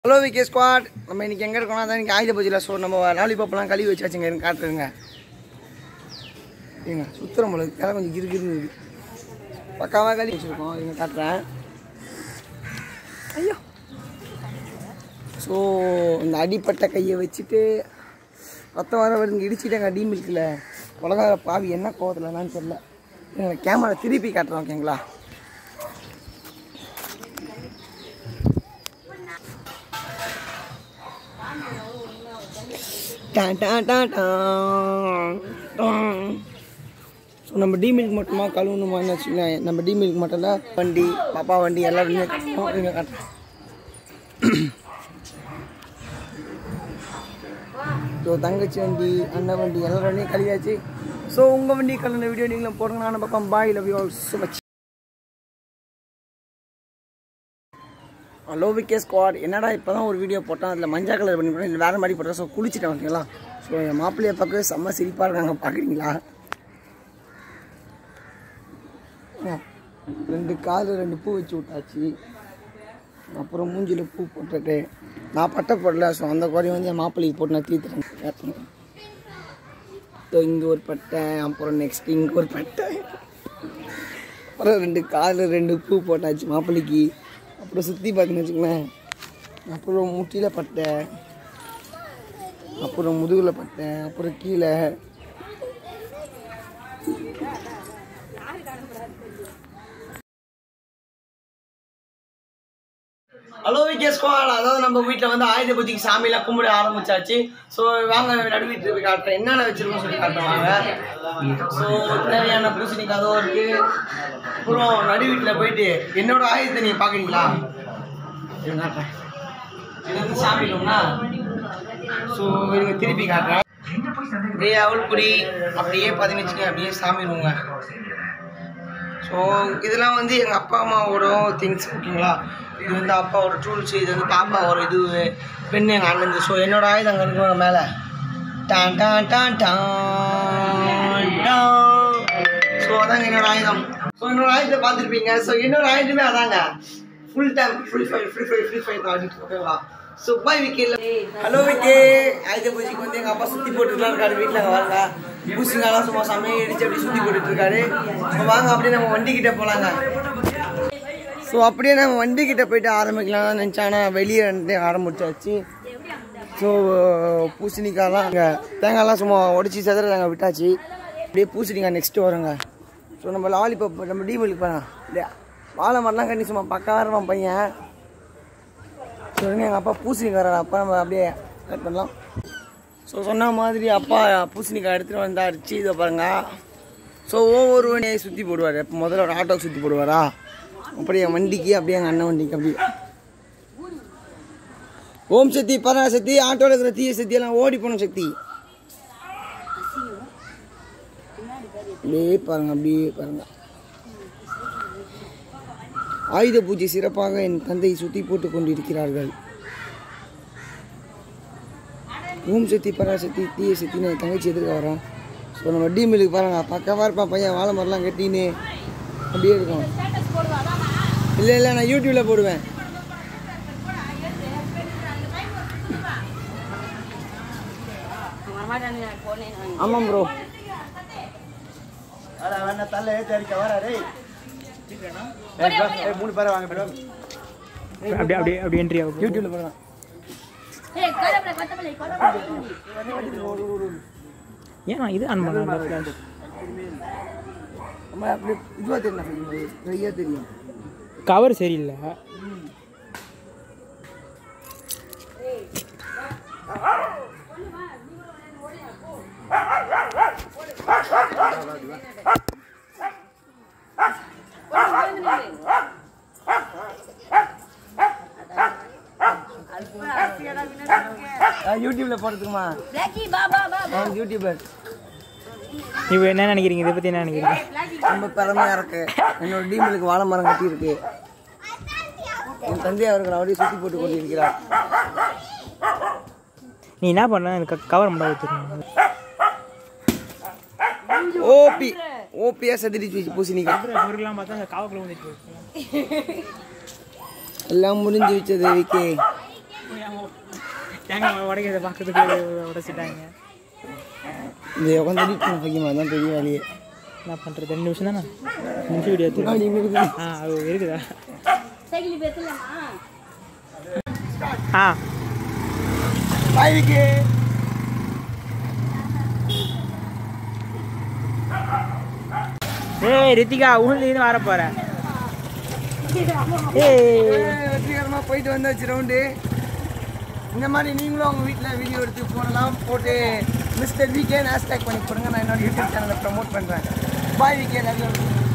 Hello VK squad நம்ம இன்னைக்கு எங்கே இருக்கோம்னா அதான் இன்னைக்கு ஆயுத பூஜையில் ஸோ நம்ம லாலிபாப்லாம் கழுவி வச்சாச்சுங்க எனக்கு காட்டுறேங்க ஏங்க சுத்திரம் போல இதெல்லாம் கொஞ்சம் கிருகிருன்னு இருக்கு பக்காவாக கழுவி வச்சுருக்கோம் இங்க காட்டுறேன் ஐயோ ஸோ இந்த அடிப்பட்ட கையை வச்சுட்டு ரத்தம் வர வருங்க இடிச்சிட்டாங்க அடி மில்கில் உலக பாவி என்ன கோவத்தில் என்னன்னு தெரியல கேமரா திருப்பி காட்டுறோம் ஓகேங்களா டான் டான் டான் டான் டான். ஸோ நம்ம டி மில்க் மட்டுமா கழுவணுமான்னு வச்சுக்கோங்களேன் நம்ம டி மில்க் மட்டும் இல்லை வண்டி பாப்பா வண்டி எல்லா வண்டியுமே கட்டணும் இங்கே காட்டுறேன் ஸோ தங்கச்சி வண்டி அண்ணன் வண்டி எல்லா வண்டியும் கழுவியாச்சு ஸோ உங்கள் வண்டி கலந்த வீடியோ நீங்களும் போடுங்க நான் பக்கம் bye love you all so much hello VK squad என்னடா இப்போ தான் ஒரு வீடியோ போட்டோம் அதில் மஞ்சள் கலர் பண்ணி போட்டேன் இல்லை வேறு மாதிரி போட்டோம் ஸோ குளிச்சிட்டேன் ஓகேங்களா ஸோ என் மாப்பிள்ளையை பார்க்க செம்ம சிரிப்பாக இருக்காங்க பார்க்குறீங்களா ஆ, ரெண்டு கால் ரெண்டு பூ வச்சு விட்டாச்சு அப்புறம் மூஞ்சியில் பூ போட்டுட்டு நான் பட்டை போடல ஸோ அந்த குறைய வந்து என் மாப்பிள்ளைக்கு போட்டு நான் தீர்த்துறேன் ஸோ இங்கே ஒரு பட்டை அப்புறம் நெக்ஸ்ட் இங்கே ஒரு பட்டை அப்புறம் ரெண்டு கால் ரெண்டு பூ போட்டாச்சு மாப்பிள்ளைக்கு அப்புறம் சுற்றி பார்த்துன்னு வச்சுக்கோங்களேன் அப்புறம் முட்டியில் பட்டை அப்புறம் முதுகில் பட்டை அப்புறம் கீழே ஹலோ விகே ஸ்குவாட் அதாவது நம்ம வீட்டில் வந்து ஆயுத பூஜைக்கு சாமியெல்லாம் கும்பிட ஆரம்பிச்சாச்சு ஸோ வாங்க நடு வீட்டுக்கு போய் காட்டுறேன் என்னென்ன வச்சிருக்கோம் சொல்லி காட்டுவாங்க ஸோ தேவையான பூசணிக்காய் அதுவும் இருக்கு அப்புறம் நடு வீட்டில் போயிட்டு என்னோட ஆயுதத்தை நீங்கள் பார்க்குறீங்களா இது காட்டுறேன் இது வந்து சாமி ரூம்னா ஸோ இருங்க திருப்பி காட்டுறேன் அப்படியே அவள்குடி அப்படியே பதினஞ்சுக்கு அப்படியே சாமி ரூங்க ஸோ இதெல்லாம் வந்து எங்கள் அப்பா அம்மாவோட திங்ஸ் ஓகேங்களா இது வந்து அப்பாவோட டூல்ஸ் இது வந்து பாப்பாவோட இது பெண்ணு எங்கள் அண்ணன் ஸோ என்னோட ஆயுதம் அங்கே இருக்குவாங்க மேலே டான் டான் டான் டான் டான் ஸோ அதாங்க என்னோட ஆயுதம் ஸோ என்னோட ஆயுதத்தை பார்த்துருப்பீங்க ஸோ என்னோட ஆயுதமே அதாங்க full time free fire free fire free fire தான் ஆடிட்டு ஓகேவா ஸோ பாய் விக்கேல ஹலோ விக்கே ஆயுத பூஜைக்கு வந்து எங்கள் அப்பா சுற்றி போட்டுட்டுலாம் இருக்காரு வீட்டில் அங்கே வாங்க பூசிங்காலாம் சும்மா சமையல் அடிச்சு அப்படியே சுற்றி போட்டுட்டு இருக்காரு ஸோ வாங்க அப்படியே நம்ம வண்டி கிட்ட போகலாங்க ஸோ அப்படியே நம்ம வண்டி கிட்ட போயிட்டு ஆரம்பிக்கலாம் நினச்சேன் ஆனால் வெளியே வந்து ஆரம்பிச்சாச்சு ஸோ பூசணிக்காய்லாம் அங்கே தேங்காய்லாம் சும்மா உடச்சி செதற தேங்காய் விட்டாச்சு அப்படியே பூசணிக்காய் நெக்ஸ்ட்டு வருங்க ஸோ நம்ம லாலிபாப் நம்ம டீமிலுக்கு போகலாம் இல்லையா வாழை மரம்லாம் கட்டி சும்மா பக்கம் இருப்பான் பையன் சொல்லுங்க எங்கள் அப்பா பூசணிக்காரர் அப்பா நம்ம அப்படியே கட் பண்ணலாம் ஸோ சொன்ன மாதிரி அப்பா பூசணிக்காய் எடுத்துகிட்டு வந்தா அடிச்சு இதை பாருங்க ஸோ ஒவ்வொரு வண்டியை சுற்றி போடுவார் இப்போ முதல்ல ஒரு ஆட்டோக்கு சுற்றி போடுவாரா அப்படியே என் வண்டிக்கு அப்படியே எங்கள் அண்ணன் வண்டிக்கு அப்படியே ஓம் சக்தி பராசக்தி ஆட்டோவில் இருக்கிற தீய சக்தி எல்லாம் ஓடி போகணும் சக்தி அப்படியே பாருங்க அப்படியே பாருங்க ஆயுத பூஜை சிறப்பாக என் தந்தை சுத்தி போட்டுக் கொண்டிருக்கிறார்கள் ஓம் சக்தி பராசக்தி தீய சக்தின்னு என் தங்கச்சி எதிர்க்க வரான் ஸோ நம்ம டி மில்லுக்கு பாருங்க பக்கவா இருப்பான் பையன் வாழை மரம்லாம் கட்டின்னு அப்படியே இருக்கும் இல்லை இல்லை நான் யூடியூப்ல போடுவேன் ஆமாம் ப்ரோ அப்படியே அப்படியே அப்படியே என்ட்ரி ஆகும் யூடியூப்ல போடுவேன் ஏன் இது ஆன் பண்ணலாம் நம்ம அப்படியே இதுவாக தெரியும் நிறைய தெரியும் கவர் சரியில்லை நான் யூடியூப்ல போடுறதுக்குமா நான் யூடியூபர் இப்போ என்ன நினைக்கிறீங்க இதை பற்றி என்ன நினைக்கிறீங்க ரொம்ப பெருமையா இருக்கு என்னோட டீமிலுக்கு வாழை மரம் கட்டி இருக்கு என் தந்தை அவர்கள் அப்படியே சுத்தி போட்டு கொண்டிருக்கிறார் நீ என்ன பண்ண எனக்கு கவர் மட்டும் வச்சுருக்கீங்க ஓபி ஓபியா செதிரிச்சு வச்சு பூசணிக்கா பொருள்லாம் பார்த்தா காவக்குள்ள வந்துட்டு போயிருக்கு எல்லாம் முடிஞ்சு வச்சது விக்கே தேங்காய் உடைக்கிறத பார்க்கறதுக்கு உடைச்சிட்டாங்க இது உட்காந்து எடிட் பண்ண பையமா தான் பெரிய வேலையே என்ன பண்ணுறது ரெண்டு நிமிஷம் தானே ரெண்டு நிமிஷம் வீடியோ எடுத்து ஆ அது இருக்குதா சைக்கிள் பேசலாமா ஆ பாய்க்கு ஏய் ரித்திகா ஊர்லேருந்து வர போற ஏய் வெற்றிகரமாக போயிட்டு வந்தாச்சு ரவுண்டு இந்த மாதிரி நீங்களும் உங்கள் வீட்டில் வீடியோ எடுத்து போடலாம் போட்டு மிஸ்டர் வீக்கே ஹேஷ்டேக் பண்ணி போடுங்க நான் என்னோட யூடியூப் சேனலை ப்ரமோட் பண்ணுறேன் பாய் வீக்கே எல்லாரும்